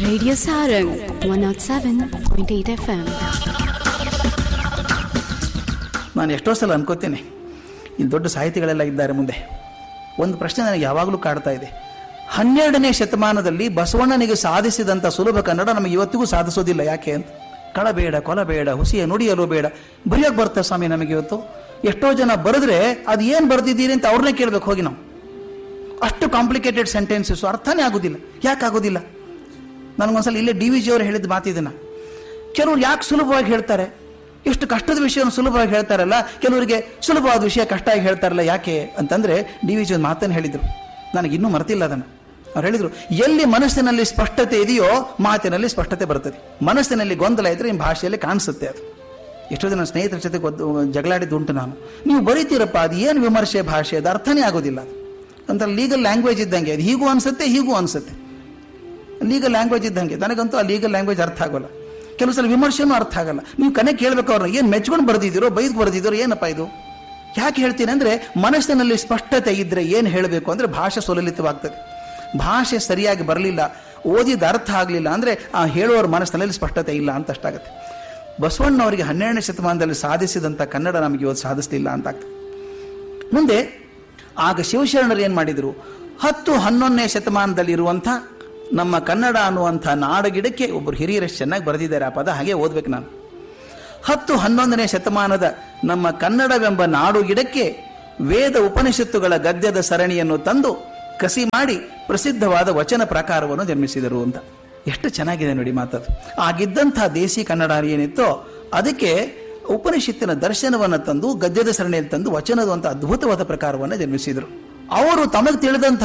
Radio Sarang 107.8 FM. ನಾನು ಎಷ್ಟೋ ಸಲ ಅನ್ಕೋತೇನೆ ಇಲ್ಲಿ ದೊಡ್ಡ ಸಾಹಿತಿಗಳೆಲ್ಲ ಇದ್ದಾರೆ ಮುಂದೆ ಒಂದು ಪ್ರಶ್ನೆ ನನಗೆ ಯಾವಾಗಲೂ ಕಾಡ್ತಾ ಇದೆ ಹನ್ನೆರಡನೇ ಶತಮಾನದಲ್ಲಿ ಬಸವಣ್ಣನಿಗೆ ಸಾಧಿಸಿದಂಥ ಸುಲಭ ಕನ್ನಡ ನಮಗೆ ಇವತ್ತಿಗೂ ಸಾಧಿಸೋದಿಲ್ಲ ಯಾಕೆ ಅಂತ ಕಳಬೇಡ ಕೊಲಬೇಡ ಹುಸಿಯ ನುಡಿಯಲು ಬೇಡ ಬರೆಯೋಕೆ ಬರ್ತದೆ ಸ್ವಾಮಿ ನಮಗೆ ಇವತ್ತು ಎಷ್ಟೋ ಜನ ಬರೆದ್ರೆ ಅದು ಏನು ಬರೆದಿದ್ದೀರಿ ಅಂತ ಅವ್ರನ್ನೇ ಕೇಳಬೇಕು ಹೋಗಿ ನಾವು ಅಷ್ಟು ಕಾಂಪ್ಲಿಕೇಟೆಡ್ ಸೆಂಟೆನ್ಸಸ್ ಅರ್ಥನೇ ಆಗೋದಿಲ್ಲ ಯಾಕೆ ಆಗೋದಿಲ್ಲ ನನಗೊಂದ್ಸಲ ಇಲ್ಲೇ ಡಿ ವಿ ಜಿ ಅವರು ಹೇಳಿದ ಮಾತಿದನ್ನ ಕೆಲವರು ಯಾಕೆ ಸುಲಭವಾಗಿ ಹೇಳ್ತಾರೆ ಎಷ್ಟು ಕಷ್ಟದ ವಿಷಯವನ್ನು ಸುಲಭವಾಗಿ ಹೇಳ್ತಾರಲ್ಲ ಕೆಲವರಿಗೆ ಸುಲಭವಾದ ವಿಷಯ ಕಷ್ಟ ಆಗಿ ಹೇಳ್ತಾರಲ್ಲ ಯಾಕೆ ಅಂತಂದ್ರೆ ಡಿ ವಿ ಜಿ ಒಂದು ಮಾತನ್ನು ಹೇಳಿದ್ರು ನನಗೆ ಇನ್ನೂ ಮರೆತಿಲ್ಲ ಅದನ್ನು ಅವ್ರು ಹೇಳಿದ್ರು ಎಲ್ಲಿ ಮನಸ್ಸಿನಲ್ಲಿ ಸ್ಪಷ್ಟತೆ ಇದೆಯೋ ಮಾತಿನಲ್ಲಿ ಸ್ಪಷ್ಟತೆ ಬರ್ತದೆ ಮನಸ್ಸಿನಲ್ಲಿ ಗೊಂದಲ ಇದ್ರೆ ನಿಮ್ಮ ಭಾಷೆಯಲ್ಲಿ ಕಾಣಿಸುತ್ತೆ ಅದು ಎಷ್ಟೋ ಜನ ಸ್ನೇಹಿತರ ಜೊತೆ ಗೊತ್ತು- ಜಗಳಾಡಿದ್ದುಂಟು ನಾನು ನೀವು ಬರೀತೀರಪ್ಪ ಅದು ಏನು ವಿಮರ್ಶೆ ಭಾಷೆ ಅದು ಅರ್ಥನೇ ಆಗೋದಿಲ್ಲ ಅದು ಅಂತ ಲೀಗಲ್ ಲ್ಯಾಂಗ್ವೇಜ್ ಇದ್ದಂಗೆ ಅದು ಹೀಗೂ ಅನ್ಸುತ್ತೆ ಹೀಗೂ ಅನ್ಸುತ್ತೆ ಲೀಗಲ್ ಲ್ಯಾಂಗ್ವೇಜ್ ಇದ್ದಂಗೆ ನನಗಂತೂ ಆ ಲೀಗಲ್ ಲ್ಯಾಂಗ್ವೇಜ್ ಅರ್ಥ ಆಗೋಲ್ಲ ಕೆಲವು ಸಲ ವಿಮರ್ಶೆನೂ ಅರ್ಥ ಆಗಲ್ಲ ನೀವು ಕನೆ ಕೇಳಬೇಕು ಅವ್ರನ್ನ ಏನು ಮೆಚ್ಕೊಂಡು ಬರ್ದಿದ್ದೀರೋ ಬೈದು ಬರ್ದಿದ್ದೀರೋ ಏನಪ್ಪ ಇದು ಯಾಕೆ ಹೇಳ್ತೀನಿ ಅಂದರೆ ಮನಸ್ಸಿನಲ್ಲಿ ಸ್ಪಷ್ಟತೆ ಇದ್ದರೆ ಏನು ಹೇಳಬೇಕು ಅಂದರೆ ಭಾಷೆ ಸುಲಲಿತವಾಗ್ತದೆ ಭಾಷೆ ಸರಿಯಾಗಿ ಬರಲಿಲ್ಲ ಓದಿದ ಅರ್ಥ ಆಗಲಿಲ್ಲ ಅಂದರೆ ಆ ಹೇಳುವವರ ಮನಸ್ಸಿನಲ್ಲಿ ಸ್ಪಷ್ಟತೆ ಇಲ್ಲ ಅಂತ ಅಷ್ಟಾಗುತ್ತೆ ಬಸವಣ್ಣವರಿಗೆ ಹನ್ನೆರಡನೇ ಶತಮಾನದಲ್ಲಿ ಸಾಧಿಸಿದಂಥ ಕನ್ನಡ ನಮಗೆ ಇವತ್ತು ಸಾಧಿಸಲಿಲ್ಲ ಅಂತ ಆಗ್ತದೆ ಮುಂದೆ ಆಗ ಶಿವಶರಣರು ಏನು ಮಾಡಿದರು ಹತ್ತು ಹನ್ನೊಂದನೇ ಶತಮಾನದಲ್ಲಿ ಇರುವಂಥ ನಮ್ಮ ಕನ್ನಡ ಅನ್ನುವಂಥ ನಾಡಗಿಡಕ್ಕೆ ಒಬ್ಬರು ಹಿರಿಯರಷ್ಟು ಚೆನ್ನಾಗಿ ಬರೆದಿದ್ದಾರೆ ಆ ಪದ ಹಾಗೆ ಓದ್ಬೇಕು ನಾನು ಹತ್ತು ಹನ್ನೊಂದನೇ ಶತಮಾನದ ನಮ್ಮ ಕನ್ನಡವೆಂಬ ನಾಡು ಗಿಡಕ್ಕೆ ವೇದ ಉಪನಿಷತ್ತುಗಳ ಗದ್ಯದ ಸರಣಿಯನ್ನು ತಂದು ಕಸಿ ಮಾಡಿ ಪ್ರಸಿದ್ಧವಾದ ವಚನ ಪ್ರಕಾರವನ್ನು ಜನ್ಮಿಸಿದರು ಅಂತ ಎಷ್ಟು ಚೆನ್ನಾಗಿದೆ ನೋಡಿ ಮಾತದು ಆಗಿದ್ದಂಥ ದೇಸಿ ಕನ್ನಡ ಏನಿತ್ತೋ ಅದಕ್ಕೆ ಉಪನಿಷತ್ತಿನ ದರ್ಶನವನ್ನು ತಂದು ಗದ್ಯದ ಸರಣಿಯಲ್ಲಿ ತಂದು ವಚನದ ಒಂದು ಅದ್ಭುತವಾದ ಪ್ರಕಾರವನ್ನು ಜನ್ಮಿಸಿದರು ಅವರು ತಮಗೆ ತಿಳಿದಂಥ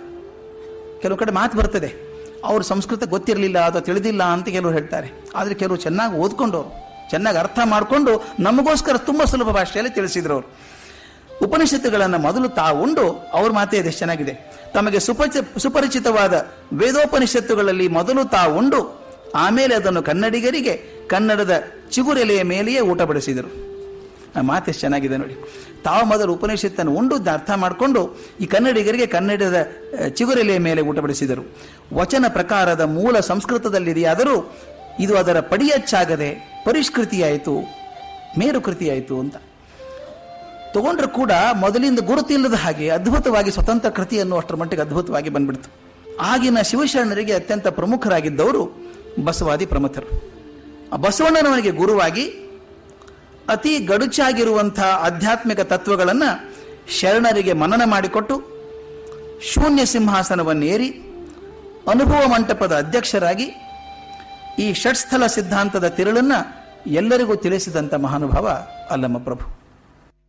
ಕೆಲವು ಕಡೆ ಮಾತು ಬರ್ತದೆ ಅವ್ರ ಸಂಸ್ಕೃತ ಗೊತ್ತಿರಲಿಲ್ಲ ಅಥವಾ ತಿಳಿದಿಲ್ಲ ಅಂತ ಕೆಲವರು ಹೇಳ್ತಾರೆ ಆದರೆ ಕೆಲವರು ಚೆನ್ನಾಗಿ ಓದ್ಕೊಂಡವರು ಚೆನ್ನಾಗಿ ಅರ್ಥ ಮಾಡಿಕೊಂಡು ನಮಗೋಸ್ಕರ ತುಂಬ ಸುಲಭ ಭಾಷೆಯಲ್ಲಿ ತಿಳಿಸಿದ್ರು ಅವರು ಉಪನಿಷತ್ತುಗಳನ್ನು ಮೊದಲು ತಾವುಂಡು ಅವ್ರ ಮಾತೇ ಇದೆ ಚೆನ್ನಾಗಿದೆ ತಮಗೆ ಸುಪಚ ಸುಪರಿಚಿತವಾದ ವೇದೋಪನಿಷತ್ತುಗಳಲ್ಲಿ ಮೊದಲು ತಾವುಂಡು ಆಮೇಲೆ ಅದನ್ನು ಕನ್ನಡಿಗರಿಗೆ ಕನ್ನಡದ ಚಿಗುರೆಲೆಯ ಮೇಲೆಯೇ ಊಟ ಬಡಿಸಿದರು ಆ ಮಾತು ಎಷ್ಟು ಚೆನ್ನಾಗಿದೆ ನೋಡಿ ತಾವು ಮೊದಲು ಉಪನಿಷತ್ತನ್ನು ಉಂಡು ಅದ್ನ ಅರ್ಥ ಮಾಡಿಕೊಂಡು ಈ ಕನ್ನಡಿಗರಿಗೆ ಕನ್ನಡದ ಆ, ಚಿಗುರೆಲೆಯ ಮೇಲೆ ಊಟ ಬಡಿಸಿದರು ವಚನ ಪ್ರಕಾರದ ಮೂಲ ಸಂಸ್ಕೃತದಲ್ಲಿದೆಯಾದರೂ ಇದು ಅದರ ಪಡಿಯಚ್ಚಾಗದೆ ಪರಿಷ್ಕೃತಿಯಾಯಿತು ಮೇರುಕೃತಿಯಾಯಿತು ಅಂತ ತಗೊಂಡ್ರು ಕೂಡ ಮೊದಲಿಂದ ಗುರುತಿಲ್ಲದ ಹಾಗೆ ಅದ್ಭುತವಾಗಿ ಸ್ವತಂತ್ರ ಕೃತಿಯನ್ನು ಅಷ್ಟರ ಮಟ್ಟಿಗೆ ಅದ್ಭುತವಾಗಿ ಬಂದ್ಬಿಡ್ತು ಆಗಿನ ಶಿವಶರಣರಿಗೆ ಅತ್ಯಂತ ಪ್ರಮುಖರಾಗಿದ್ದವರು ಬಸವಾದಿ ಪ್ರಮುಖರು ಆ ಬಸವಣ್ಣನವನಿಗೆ ಗುರುವಾಗಿ ಅತಿ ಗಡುಚಾಗಿರುವಂಥ ಆಧ್ಯಾತ್ಮಿಕ ತತ್ವಗಳನ್ನು ಶರಣರಿಗೆ ಮನನ ಮಾಡಿಕೊಟ್ಟು ಶೂನ್ಯ ಸಿಂಹಾಸನವನ್ನೇರಿ ಅನುಭವ ಮಂಟಪದ ಅಧ್ಯಕ್ಷರಾಗಿ ಈ ಷಟ್ಸ್ಥಲ ಸಿದ್ಧಾಂತದ ತಿರುಳನ್ನ ಎಲ್ಲರಿಗೂ ತಿಳಿಸಿದಂಥ ಮಹಾನುಭಾವ ಅಲ್ಲಮ್ಮ ಪ್ರಭು